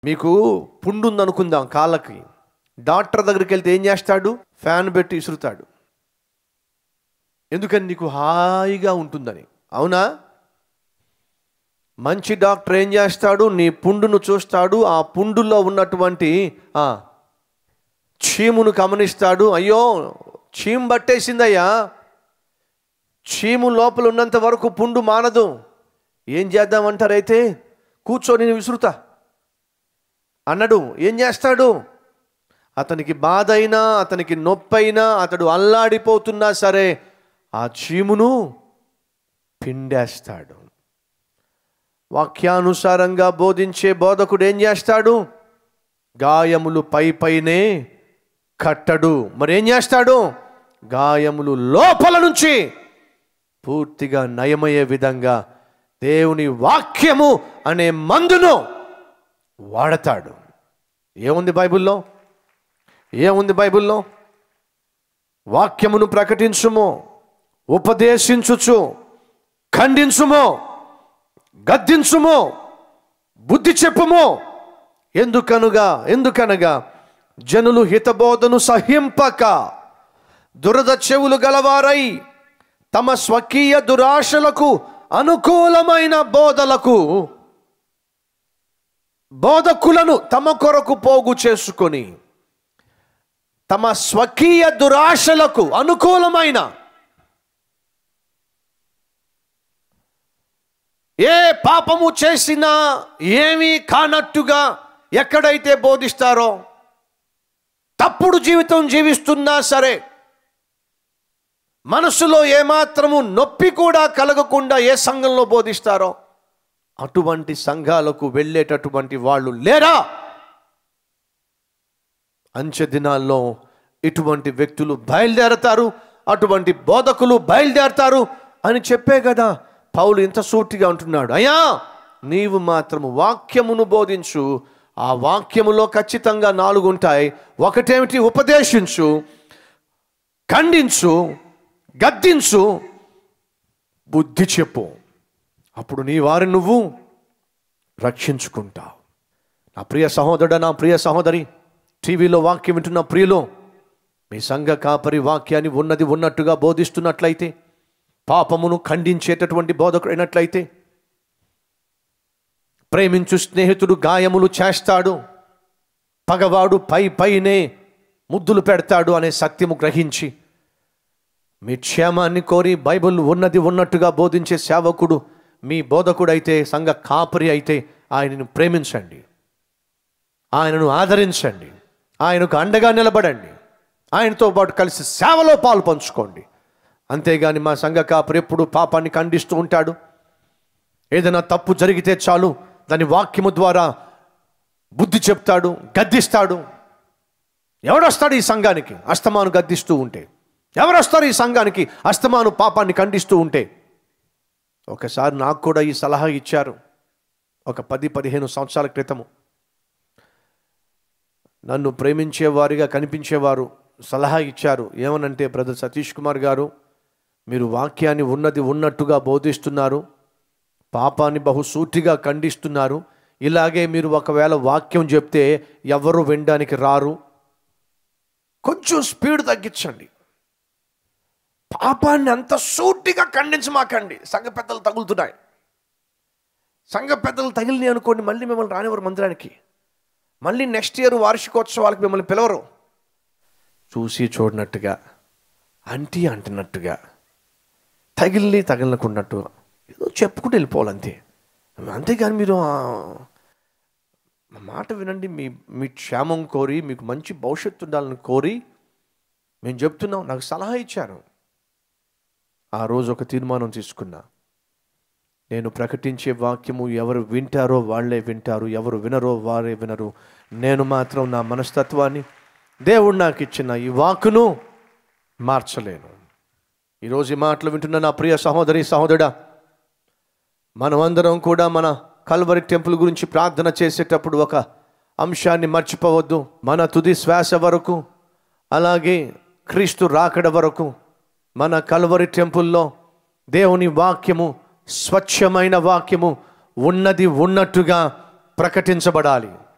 మీకు పుండు ఉందనుకుందాం కాళ్ళకి డాక్టర్ దగ్గరికి వెళ్తే ఏం చేస్తాడు ఫ్యాన్ పెట్టి ఇసురుతాడు ఎందుకని నీకు హాయిగా ఉంటుందని అవునా మంచి డాక్టర్ ఏం చేస్తాడు నీ పుండును చూస్తాడు ఆ పుండులో ఉన్నటువంటి ఆ, చీమును గమనిస్తాడు అయ్యో చీము పట్టేసిందయ్యా చీము లోపల ఉన్నంత వరకు పుండు మానదు ఏం చేద్దామంటారైతే కూర్చొని నేను విసురుతా అన్నాడు ఏం చేస్తాడు అతనికి బాధ అయినా అతనికి నొప్పి అయినా అతడు అల్లాడిపోతున్నా సరే ఆ చీమును పిండేస్తాడు వాక్యానుసారంగా బోధించే బోధకుడు ఏం చేస్తాడు గాయములు పై పైనే కట్టడు మరి ఏం చేస్తాడు గాయములు లోపల నుంచి పూర్తిగా నయమయ్యే విధంగా దేవుని వాక్యము అనే మందును వాడతాడు ఏముంది బైబిల్లో ఏముంది బైబిల్లో వాక్యమును ప్రకటించుము ఉపదేశించుచు ఖండించుము గద్దించుము బుద్ధి చెప్పుము ఎందుకనుగా ఎందుకనగా జనులు హితబోధను సహింపక దురద చెవులు గలవారై తమ స్వకీయ దురాశలకు అనుకూలమైన బోధలకు బోధకులను తమ కొరకు పోగు చేసుకొని తమ స్వకీయ దురాశలకు అనుకూలమైన ఏ పాపము చేసినా ఏమీ కానట్టుగా ఎక్కడైతే బోధిస్తారో తప్పుడు జీవితం జీవిస్తున్నా సరే మనసులో ఏమాత్రము నొప్పి కూడా కలగకుండా ఏ సంఘంలో బోధిస్తారో అటువంటి సంఘాలకు వెళ్ళేటటువంటి వాళ్ళు లేరా అంచె దినాల్లో ఇటువంటి వ్యక్తులు బయలుదేరతారు అటువంటి బోధకులు బయలుదేరతారు అని చెప్పే కదా పౌలు ఇంత సూటిగా అంటున్నాడు అయ్యా నీవు మాత్రము వాక్యమును బోధించు ఆ వాక్యములో ఖచ్చితంగా నాలుగు ఉంటాయి ఒకటేమిటి ఉపదేశించు ఖండించు గద్దించు బుద్ధి చెప్పు అప్పుడు నీ వారిని నువ్వు రక్షించుకుంటావు నా ప్రియ సహోదరుడు నా ప్రియ సహోదరి టీవీలో వాక్యం వింటున్న ప్రియులు మీ సంఘ కాపరి వాక్యాన్ని ఉన్నది ఉన్నట్టుగా బోధిస్తున్నట్లయితే పాపమును ఖండించేటటువంటి బోధకుడైనట్లయితే ప్రేమించు స్నేహితుడు గాయములు చేస్తాడు పగవాడు పై పైనే ముద్దులు పెడతాడు అనే సత్యము గ్రహించి మీ క్షేమాన్ని కోరి బైబిల్ ఉన్నది ఉన్నట్టుగా బోధించే సేవకుడు మీ బోధకుడైతే సంఘ కాపరి అయితే ఆయనను ప్రేమించండి ఆయనను ఆదరించండి ఆయనకు అండగా నిలబడండి ఆయనతో పాటు కలిసి సేవలో పాలు పంచుకోండి అంతేగాని మా సంఘ కాపరి ఎప్పుడు పాపాన్ని ఖండిస్తూ ఉంటాడు ఏదైనా తప్పు జరిగితే చాలు దాని వాక్యము ద్వారా బుద్ధి చెప్తాడు గద్దిస్తాడు ఎవడొస్తాడు ఈ సంఘానికి అస్తమాను గద్దిస్తూ ఉంటే ఎవరు వస్తారు ఈ సంఘానికి అస్తమాను పాపాన్ని ఖండిస్తూ ఉంటే ఒకసారి నాకు కూడా ఈ సలహా ఇచ్చారు ఒక పది పదిహేను సంవత్సరాల క్రితము నన్ను ప్రేమించేవారిగా కనిపించేవారు సలహా ఇచ్చారు ఏమనంటే బ్రదర్ సతీష్ కుమార్ గారు మీరు వాక్యాన్ని ఉన్నది ఉన్నట్టుగా బోధిస్తున్నారు పాపాన్ని బహుసూటిగా ఖండిస్తున్నారు ఇలాగే మీరు ఒకవేళ వాక్యం చెప్తే ఎవరు వినడానికి రారు కొంచెం స్పీడ్ తగ్గించండి పాపాన్ని అంత సూటిగా ఖండించమాకండి సంఘ పెద్దలు తగులుతున్నాయి సంఘ పెద్దలు తగిలినాయి అనుకోండి మళ్ళీ మిమ్మల్ని రానివ్వరు మందిరానికి మళ్ళీ నెక్స్ట్ ఇయర్ వార్షికోత్సవాలకు మిమ్మల్ని పిలవరు చూసి చూడనట్టుగా అంటీ అంటున్నట్టుగా తగిలి తగిలినకున్నట్టు ఏదో చెప్పుకుంటూ వెళ్ళిపోవాలంతే అంతేగాని మీరు ఆ, మా మాట వినండి మీ మీ క్షేమం కోరి మీకు మంచి భవిష్యత్తు ఉండాలని కోరి మేము చెప్తున్నాం నాకు సలహా ఇచ్చారు ఆ రోజు ఒక తీర్మానం తీసుకున్నా నేను ప్రకటించే వాక్యము ఎవరు వింటారో వాళ్ళే వింటారు ఎవరు వినరో వారే వినరు నేను మాత్రం నా మనస్తత్వాన్ని దేవుడు నాకు ఇచ్చిన ఈ వాక్కును మార్చలేను ఈరోజు ఈ మాటలు వింటున్న నా ప్రియ సహోదరి సహోదరుడా మనమందరం కూడా మన కల్వరి టెంపుల్ గురించి ప్రార్థన చేసేటప్పుడు ఒక అంశాన్ని మర్చిపోవద్దు మన తుది శ్వాస వరకు అలాగే క్రీస్తు రాకడ వరకు మన కల్వరి టెంపుల్లో దేవుని వాక్యము స్వచ్ఛమైన వాక్యము ఉన్నది ఉన్నట్టుగా ప్రకటించబడాలి